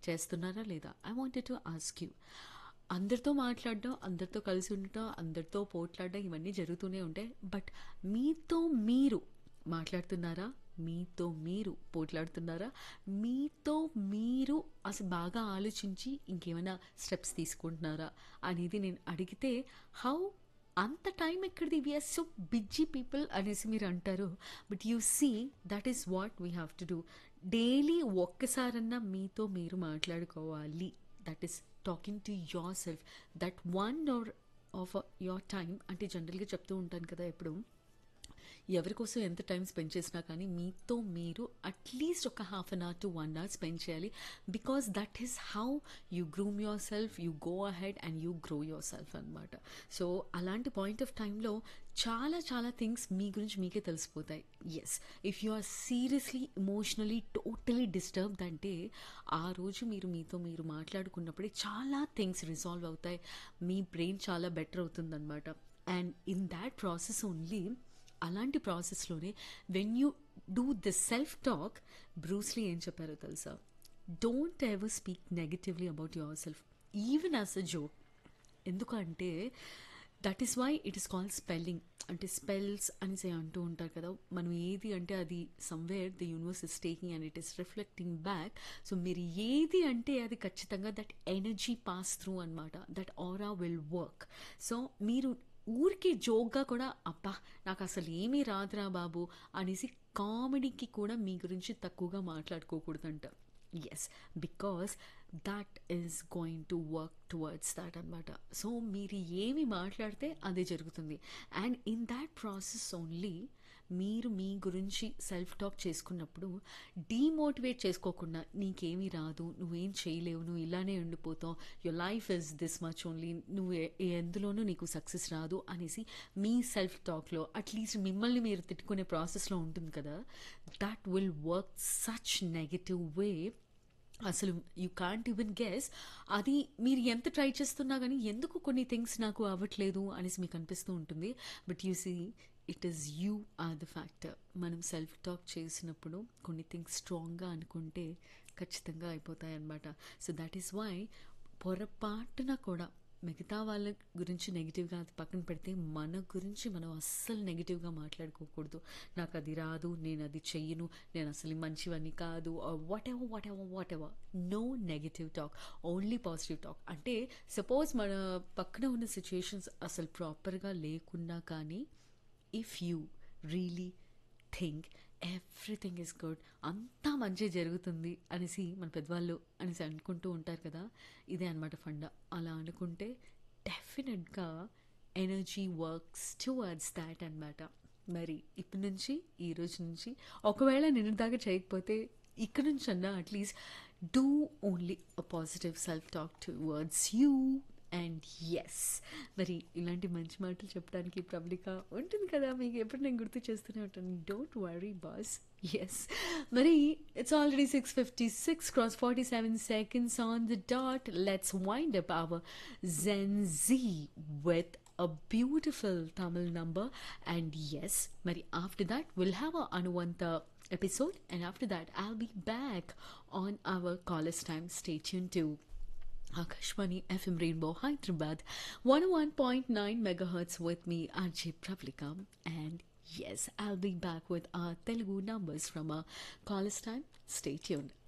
చేస్తున్నారా లేదా I wanted to ask you అందరితో మాట్లాడడం అందరితో కలిసి ఉండటం అందరితో పోట్లాడడం ఇవన్నీ జరుగుతూనే ఉంటాయి బట్ మీతో మీరు మాట్లాడుతున్నారా మీతో మీరు పోట్లాడుతున్నారా మీతో మీరు అసలు బాగా ఆలోచించి ఇంకేమైనా స్టెప్స్ తీసుకుంటున్నారా అనేది నేను అడిగితే హౌ అంత టైం ఎక్కడిది వీఆర్ సో బిజీ పీపుల్ అనేసి మీరు అంటారు but you see that is what we have to do daily ఒక్కసారన్నా మీతో మీరు మాట్లాడుకోవాలి that is talking to yourself that one hour of your time అంటే జనరల్గా చెప్తూ ఉంటాను కదా ఎప్పుడు ఎవరి కోసం ఎంత టైం స్పెండ్ చేసినా కానీ మీతో మీరు అట్లీస్ట్ ఒక half an hour to one hour spend చేయాలి because that is how you groom yourself you go ahead and you grow yourself అనమాట సో అలాంటి పాయింట్ ఆఫ్ టైంలో చాలా చాలా థింగ్స్ మీ గురించి మీకే తెలిసిపోతాయి yes if you are seriously emotionally totally disturbed అంటే ఆ రోజు మీరు మీతో మీరు మాట్లాడుకున్నప్పుడే చాలా థింగ్స్ రిజాల్వ్ అవుతాయి మీ బ్రెయిన్ చాలా బెటర్ అవుతుందన్నమాట and in that process only అలాంటి ప్రాసెస్లోనే when you do the self talk Bruce Lee ఏం చెప్పారో తెలుసా don't ever speak negatively about yourself even as a joke ఎందుకంటే that is why it is called spelling అంటే spells అనేసి అంటూ ఉంటారు కదా మనం ఏది అంటే అది somewhere the universe is taking and it is reflecting back so మీరు ఏది అంటే అది ఖచ్చితంగా దట్ ఎనర్జీ పాస్ త్రూ అనమాట that aura will work so మీరు ఊరికి జోక్గా కూడా అబ్బా నాకు అసలు ఏమీ రాదురా బాబు అనేసి కామెడీకి కూడా మీ గురించి తక్కువగా మాట్లాడుకోకూడదంట yes because that is going to work towards that అనమాట సో మీరు ఏమి మాట్లాడితే అదే జరుగుతుంది and in that process only మీరు మీ గురించి సెల్ఫ్ టాక్ చేసుకున్నప్పుడు డీమోటివేట్ చేసుకోకుండా నీకేమీ రాదు నువ్వేం చేయలేవు నువ్వు ఇలానే ఉండిపోతావు your life is this much only నువ్వు ఏ- ఎందులోనూ నీకు సక్సెస్ రాదు అనేసి మీ సెల్ఫ్ టాక్లో అట్లీస్ట్ మిమ్మల్ని మీరు తిట్టుకునే ప్రాసెస్లో ఉంటుంది కదా that will work such negative way అసలు యూ కాంట్ ఈవెన్ గెస్ అది మీరు ఎంత ట్రై చేస్తున్నా కానీ ఎందుకు కొన్ని థింగ్స్ నాకు అవ్వట్లేదు అనేసి మీకు అనిపిస్తూ ఉంటుంది but you see it is you are the factor మనం సెల్ఫ్ టాక్ చేసినప్పుడు కొన్ని థింగ్స్ స్ట్రాంగ్గా అనుకుంటే ఖచ్చితంగా అయిపోతాయి అన్నమాట సో దట్ ఈస్ వై పొరపాటున కూడా మిగతా వాళ్ళ గురించి నెగిటివ్గా అది పక్కన పెడితే మన గురించి మనం అస్సలు నెగిటివ్గా మాట్లాడుకోకూడదు నాకు అది రాదు నేను అది చెయ్యను నేను అసలు మంచివని కాదు whatever whatever whatever no negative talk only positive talk అంటే సపోజ్ మన పక్కన ఉన్న సిచ్యుయేషన్స్ అసలు ప్రాపర్గా లేకున్నా కానీ if you really think everything is good అంతా మంచి జరుగుతుంది అనేసి మన పెద్దవాళ్ళు అనేసి అనుకుంటూ ఉంటారు కదా ఇదే అనమాట ఫండ అలా అనుకుంటే డెఫినెట్గా ఎనర్జీ వర్క్స్ టువర్డ్స్ దాట్ అనమాట మరి ఇప్పటి నుంచి ఈ రోజు నుంచి ఒకవేళ నిన్న దాకా చేయకపోతే ఇక్కడ నుంచి అన్నా at least do only a positive self talk towards you and yes మరి ఇలాంటి మంచి మాటలు చెప్పడానికి ప్రబలిక ఉంటుంది కదా మీకు ఎప్పుడు నేను గుర్తు చేస్తూనే ఉంటాను డోంట్ వరీ బాస్ ఎస్ మరి it's already six fifty six cross forty seven seconds on the dot let's wind up our Gen Z with a beautiful Tamil number and yes Mari after that we'll have a Anuvanta episode and after that I'll be back on our college time stay tuned to Akashwani FM Rainbow Hyderabad 101.9 megahertz with me RJ Pravlika and yes I'll be back with our Telugu numbers from our college time stay tuned